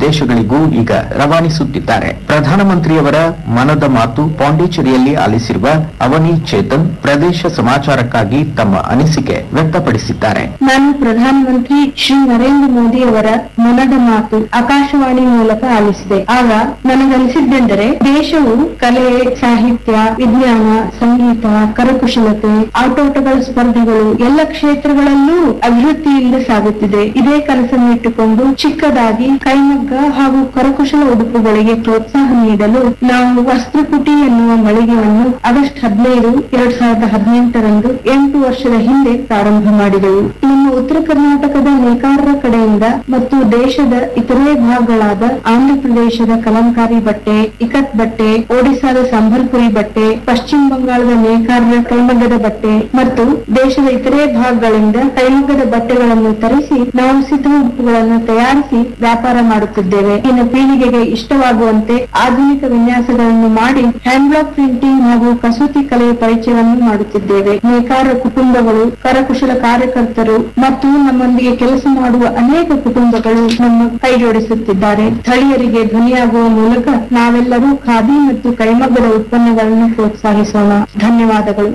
ವಿದೇಶಗಳಿಗೂ ಈಗ ರವಾನಿಸುತ್ತಿದ್ದಾರೆ ಪ್ರಧಾನಮಂತ್ರಿಯವರ ಮನದ ಮಾತು ಪಾಂಡಿಚೇರಿಯಲ್ಲಿ ಆಲಿಸಿರುವ ಅವನಿ ಚೇತನ್ ಪ್ರದೇಶ ಸಮಾಚಾರಕ್ಕಾಗಿ ತಮ್ಮ ಅನಿಸಿಕೆ ವ್ಯಕ್ತಪಡಿಸಿದ್ದಾರೆ ನಾನು ಪ್ರಧಾನಮಂತ್ರಿ ಶ್ರೀ ನರೇಂದ್ರ ಮೋದಿ ಅವರ ಮನದ ಮಾತು ಆಕಾಶವಾಣಿ ಮೂಲಕ ಆಲಿಸಿದೆ ಆಗ ನನಗನಿಸಿದ್ದೆಂದರೆ ದೇಶವು ಕಲೆ ಸಾಹಿತ್ಯ ವಿಜ್ಞಾನ ಸಂಗೀತ ಕರಕುಶಲತೆ ಆಟೋಟಗಳ ಸ್ಪರ್ಧೆಗಳು ಎಲ್ಲ ಕ್ಷೇತ್ರಗಳಲ್ಲೂ ಅಭಿವೃದ್ಧಿಯಿಂದ ಸಾಗುತ್ತಿದೆ ಇದೇ ಕನಸನ್ನು ಇಟ್ಟುಕೊಂಡು ಚಿಕ್ಕದಾಗಿ ಕೈಮಗ್ಗ ಹಾಗೂ ಕರಕುಶಲ ಉಡುಪುಗಳಿಗೆ ಪ್ರೋತ್ಸಾಹ ನೀಡಲು ನಾವು ವಸ್ತ್ರಕುಟಿ ಎನ್ನುವ ಮಳಿಗೆಯನ್ನು ಆಗಸ್ಟ್ ಹದಿನೈದು ಎರಡ್ ಸಾವಿರದ ಹದಿನೆಂಟರಂದು ಎಂಟು ವರ್ಷದ ಹಿಂದೆ ಪ್ರಾರಂಭ ಮಾಡಿದೆವು ನಮ್ಮ ಉತ್ತರ ಕರ್ನಾಟಕದ ನೇಕಾರರ ಕಡೆಯಿಂದ ಮತ್ತು ದೇಶದ ಇತರೆ ಭಾಗಗಳಾದ ಆಂಧ್ರ ಪ್ರದೇಶದ ಕಲಂಕಾರಿ ಬಟ್ಟೆ ಇಕತ್ ಬಟ್ಟೆ ಒಡಿಸಾದ ಸಂಬಲ್ಪುರಿ ಬಟ್ಟೆ ಪಶ್ಚಿಮ ಬಂಗಾಳದ ನೇಕಾರರ ಕೈಮಗ್ಗದ ಬಟ್ಟೆ ಮತ್ತು ದೇಶದ ಇತರೆ ಭಾಗಗಳಿಂದ ಕೈಮಗ್ಗದ ಬಟ್ಟೆಗಳನ್ನು ತರಿಸಿ ನಾವು ಸಿದ್ಧ ಉಡುಪುಗಳನ್ನು ತಯಾರಿಸಿ ವ್ಯಾಪಾರ ಮಾಡುತ್ತಿದ್ದೇವೆ ಇನ್ನು ಪೀಳಿಗೆಗೆ ಇಷ್ಟವಾಗುವಂತೆ ಆಧುನಿಕ ವಿನ್ಯಾಸಗಳನ್ನು ಮಾಡಿ ಹ್ಯಾಂಡ್ ಬ್ಲಾಕ್ ಪ್ರಿಂಟಿಂಗ್ ಹಾಗೂ ಕಸೂತಿ ಕಲೆಯ ಪರಿಚಯವನ್ನು ಮಾಡುತ್ತಿದ್ದೇವೆ ನೇಕಾರ ಕುಟುಂಬಗಳು ಕರಕುಶಲ ಕಾರ್ಯಕರ್ತರು ಮತ್ತು ನಮ್ಮೊಂದಿಗೆ ಕೆಲಸ ಮಾಡುವ ಅನೇಕ ಕುಟುಂಬಗಳು ನಮ್ಮ ಕೈ ಜೋಡಿಸುತ್ತಿದ್ದಾರೆ ಸ್ಥಳೀಯರಿಗೆ ಧ್ವನಿಯಾಗುವ ಮೂಲಕ ನಾವೆಲ್ಲರೂ ಖಾದಿ ಮತ್ತು ಕೈಮಗ್ಗದ ಉತ್ಪನ್ನಗಳನ್ನು ಪ್ರೋತ್ಸಾಹಿಸೋಣ ಧನ್ಯವಾದಗಳು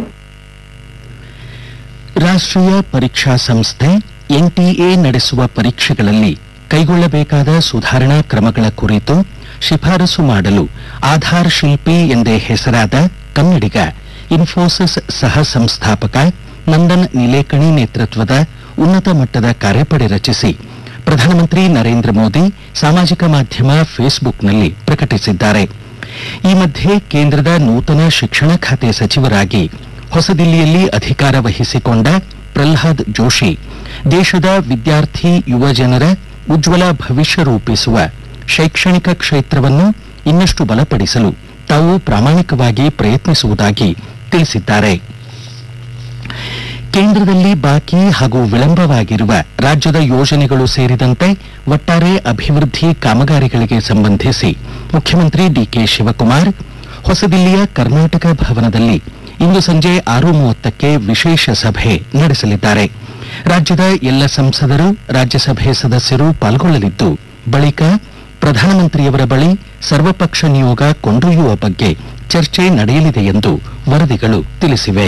ರಾಷ್ಟ್ರೀಯ ಪರೀಕ್ಷಾ ಸಂಸ್ಥೆ ಎನ್ಟಿಎ ನಡೆಸುವ ಪರೀಕ್ಷೆಗಳಲ್ಲಿ ಕೈಗೊಳ್ಳಬೇಕಾದ ಸುಧಾರಣಾ ಕ್ರಮಗಳ ಕುರಿತು ಶಿಫಾರಸು ಮಾಡಲು ಆಧಾರ್ ಶಿಲ್ಪಿ ಎಂದೇ ಹೆಸರಾದ ಕನ್ನಡಿಗ ಇನ್ಫೋಸಿಸ್ ಸಹ ಸಂಸ್ಥಾಪಕ ನಂದನ್ ನಿಲೇಕಣಿ ನೇತೃತ್ವದ ಉನ್ನತ ಮಟ್ಟದ ಕಾರ್ಯಪಡೆ ರಚಿಸಿ ಪ್ರಧಾನಮಂತ್ರಿ ನರೇಂದ್ರ ಮೋದಿ ಸಾಮಾಜಿಕ ಮಾಧ್ಯಮ ಫೇಸ್ಬುಕ್ನಲ್ಲಿ ಪ್ರಕಟಿಸಿದ್ದಾರೆ ಈ ಮಧ್ಯೆ ಕೇಂದ್ರದ ನೂತನ ಶಿಕ್ಷಣ ಖಾತೆ ಸಚಿವರಾಗಿ ಹೊಸದಿಲ್ಲಿಯಲ್ಲಿ ಅಧಿಕಾರ ವಹಿಸಿಕೊಂಡ ಪ್ರಹ್ಲಾದ್ ಜೋಶಿ ದೇಶದ ವಿದ್ಯಾರ್ಥಿ ಯುವ ಜನರ ಉಜ್ವಲ ಭವಿಷ್ಯ ರೂಪಿಸುವ ಶೈಕ್ಷಣಿಕ ಕ್ಷೇತ್ರವನ್ನು ಇನ್ನಷ್ಟು ಬಲಪಡಿಸಲು ತಾವು ಪ್ರಾಮಾಣಿಕವಾಗಿ ಪ್ರಯತ್ನಿಸುವುದಾಗಿ ತಿಳಿಸಿದ್ದಾರೆ ಕೇಂದ್ರದಲ್ಲಿ ಬಾಕಿ ಹಾಗೂ ವಿಳಂಬವಾಗಿರುವ ರಾಜ್ಯದ ಯೋಜನೆಗಳು ಸೇರಿದಂತೆ ಒಟ್ಟಾರೆ ಅಭಿವೃದ್ಧಿ ಕಾಮಗಾರಿಗಳಿಗೆ ಸಂಬಂಧಿಸಿ ಮುಖ್ಯಮಂತ್ರಿ ಡಿಕೆ ಶಿವಕುಮಾರ್ ಹೊಸದಿಲ್ಲಿಯ ಕರ್ನಾಟಕ ಭವನದಲ್ಲಿ ಇಂದು ಸಂಜೆ ಆರು ಮೂವತ್ತಕ್ಕೆ ವಿಶೇಷ ಸಭೆ ನಡೆಸಲಿದ್ದಾರೆ ರಾಜ್ಯದ ಎಲ್ಲ ಸಂಸದರು ರಾಜ್ಯಸಭೆ ಸದಸ್ಯರು ಪಾಲ್ಗೊಳ್ಳಲಿದ್ದು ಬಳಿಕ ಪ್ರಧಾನಮಂತ್ರಿಯವರ ಬಳಿ ಸರ್ವಪಕ್ಷ ನಿಯೋಗ ಕೊಂಡೊಯ್ಯುವ ಬಗ್ಗೆ ಚರ್ಚೆ ನಡೆಯಲಿದೆ ಎಂದು ವರದಿಗಳು ತಿಳಿಸಿವೆ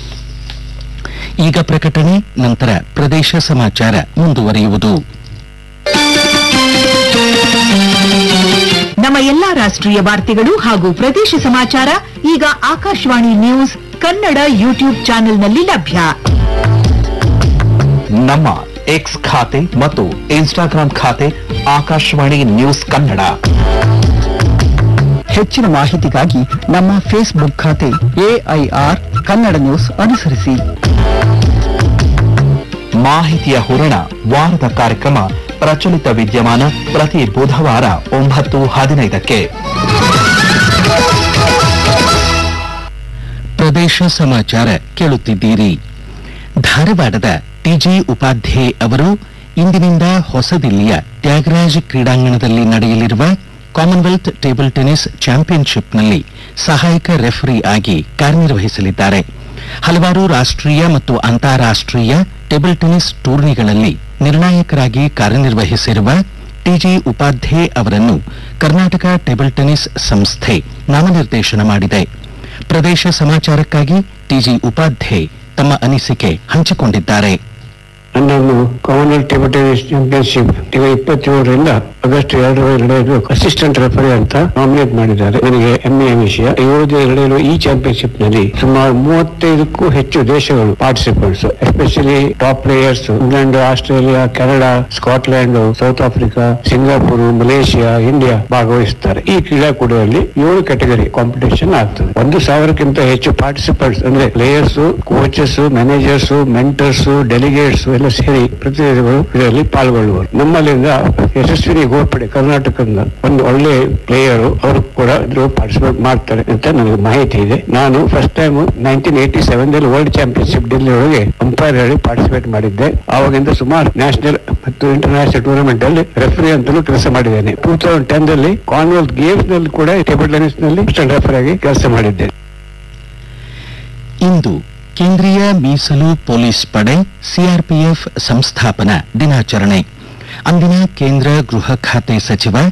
ಈಗ ಪ್ರಕಟಣೆ ನಂತರ ಪ್ರದೇಶ ಸಮಾಚಾರ ಮುಂದುವರಿಯುವುದು ನಮ್ಮ ಎಲ್ಲಾ ರಾಷ್ಟ್ರೀಯ ವಾರ್ತೆಗಳು ಹಾಗೂ ಪ್ರದೇಶ ಸಮಾಚಾರ ಈಗ ಆಕಾಶವಾಣಿ ನ್ಯೂಸ್ ಕನ್ನಡ ಯೂಟ್ಯೂಬ್ ಚಾನೆಲ್ನಲ್ಲಿ ಲಭ್ಯ ನಮ್ಮ ಎಕ್ಸ್ ಖಾತೆ ಮತ್ತು ಇನ್ಸ್ಟಾಗ್ರಾಂ ಖಾತೆ ಆಕಾಶವಾಣಿ ನ್ಯೂಸ್ ಕನ್ನಡ ಹೆಚ್ಚಿನ ಮಾಹಿತಿಗಾಗಿ ನಮ್ಮ ಫೇಸ್ಬುಕ್ ಖಾತೆ ಎಐಆರ್ ಕನ್ನಡ ನ್ಯೂಸ್ ಅನುಸರಿಸಿ ಮಾಹಿತಿಯ ಹೂರಣ ವಾರದ ಕಾರ್ಯಕ್ರಮ ಪ್ರಚಲಿತ ವಿದ್ಯಮಾನ ಪ್ರತಿ ಬುಧವಾರ ಒಂಬತ್ತು ಹದಿನೈದಕ್ಕೆ ಪ್ರದೇಶ ಸಮಾಚಾರ ಕೇಳುತ್ತಿದ್ದೀರಿ ಧಾರವಾಡದ ಟಿಜಿ ಉಪಾಧ್ಯೆ ಅವರು ಇಂದಿನಿಂದ ಹೊಸದಿಲ್ಲಿಯ ತ್ಯಾಗರಾಜ್ ಕ್ರೀಡಾಂಗಣದಲ್ಲಿ ನಡೆಯಲಿರುವ ಕಾಮನ್ವೆಲ್ತ್ ಟೇಬಲ್ ಟೆನ್ನಿಸ್ ಚಾಂಪಿಯನ್ಶಿಪ್ನಲ್ಲಿ ಸಹಾಯಕ ರೆಫರಿ ಆಗಿ ಕಾರ್ಯನಿರ್ವಹಿಸಲಿದ್ದಾರೆ ಹಲವಾರು ರಾಷ್ಟ್ರೀಯ ಮತ್ತು ಅಂತಾರಾಷ್ಟ್ರೀಯ ಟೇಬಲ್ ಟೆನ್ನಿಸ್ ಟೂರ್ನಿಗಳಲ್ಲಿ ನಿರ್ಣಾಯಕರಾಗಿ ಕಾರ್ಯನಿರ್ವಹಿಸಿರುವ ಟಿಜಿ ಉಪಾಧ್ಯೆ ಅವರನ್ನು ಕರ್ನಾಟಕ ಟೇಬಲ್ ಟೆನ್ನಿಸ್ ಸಂಸ್ಥೆ ನಾಮನಿರ್ದೇಶನ ಮಾಡಿದೆ ಪ್ರದೇಶ ಸಮಾಚಾರಕ್ಕಾಗಿ ಟಿಜಿ ಉಪಾಧ್ಯೆ ತಮ್ಮ ಅನಿಸಿಕೆ ಹಂಚಿಕೊಂಡಿದ್ದಾರೆ ನನ್ನನ್ನು ಕಾಮನ್ವೆಲ್ತ್ ಟೇಬಲ್ ಟೆನ್ನಿಸ್ ಚಾಂಪಿಯನ್ಶಿಪ್ ಈಗ ಇಪ್ಪತ್ತೇಳರಿಂದ ಆಗಸ್ಟ್ ಎರಡರಲ್ಲಿ ನಡೆಯಲು ಅಸಿಸ್ಟೆಂಟ್ ರೆಫರಿ ಅಂತ ನಾಮಿನೇಟ್ ಮಾಡಿದ್ದಾರೆ ನನಗೆ ಹೆಮ್ಮೆಯ ವಿಷಯ ಏಳು ದಿನ ನಡೆಯಲು ಈ ಚಾಂಪಿಯನ್ಶಿಪ್ ನಲ್ಲಿ ಸುಮಾರು ಮೂವತ್ತೈದಕ್ಕೂ ಹೆಚ್ಚು ದೇಶಗಳು participants especially top players England Australia Canada Scotland South Africa Singapore Malaysia India ಭಾಗವಹಿಸುತ್ತಾರೆ ಈ ಕ್ರೀಡಾಕೂಟದಲ್ಲಿ ಏಳು ಕ್ಯಾಟಗರಿ ಕಾಂಪಿಟೇಷನ್ ಆಗ್ತದೆ ಒಂದು ಸಾವಿರಕ್ಕಿಂತ ಹೆಚ್ಚು ಪಾರ್ಟಿಸಿಪೆಂಟ್ಸ್ ಅಂದ್ರೆ players coaches managers mentors delegates ಎಲ್ಲ ಸೇರಿ ಪ್ರತಿನಿಧಿಗಳು ಇದರಲ್ಲಿ ಪಾಲ್ಗೊಳ್ಳುವರು ನಮ್ಮಲ್ಲಿಂದ ಯಶಸ್ವಿನಿ ಗೋರ್ಪಡೆ ಕರ್ನಾಟಕದ ಒಂದು ಒಳ್ಳೆ ಪ್ಲೇಯರ್ ಅವರು ಕೂಡ ಇದ್ರಲ್ಲಿ ಪಾರ್ಟಿಸಿಪೇಟ್ ಮಾಡ್ತಾರೆ ಅಂತ ನನಗೆ ಮಾಹಿತಿ ಇದೆ ನಾನು first time nineteen eighty seven ದಲ್ಲಿ ವರ್ಲ್ಡ್ ಚಾಂಪಿಯನ್ಶಿಪ್ ಡೆಲ್ಲಿ ಒಳಗೆ ಅಂಪೈರ್ ಹೇಳಿ ಪಾರ್ಟಿಸಿಪೇಟ್ ಮಾಡಿದ್ದೆ ಆವಾಗಿಂದ ಸುಮಾರು ನ್ಯಾಷನಲ್ ಮತ್ತು ಇಂಟರ್ನ್ಯಾಷನಲ್ ಟೂರ್ನಮೆಂಟ್ ಅಲ್ಲಿ ರೆಫರಿ ಅಂತಲೂ ಕೆಲಸ ಮಾಡಿದ್ದೇನೆ ಟೂ ತೌಸಂಡ್ ಟೆನ್ ದಲ್ಲಿ ಕಾನ್ವೆಲ್ತ್ ಗೇಮ್ಸ್ ನಲ್ಲಿ ಕೂಡ ಟೇಬಲ್ ಟೆನ್ನಿಸ್ ನಲ್ಲಿ ರೆಫರಿ ಆಗಿ ಕೆಲಸ ಮಾಡಿದ್ದೆ ಇಂದು ಕೇಂದ್ರೀಯ ಮೀಸಲು ಪೊಲೀಸ್ ಪಡೆ ಸಿಆರ್ಪಿಎಫ್ ಸಂಸ್ಥಾಪನಾ ದಿನಾಚರಣೆ ಅಂದಿನ ಕೇಂದ್ರ ಗೃಹ ಖಾತೆ ಸಚಿವ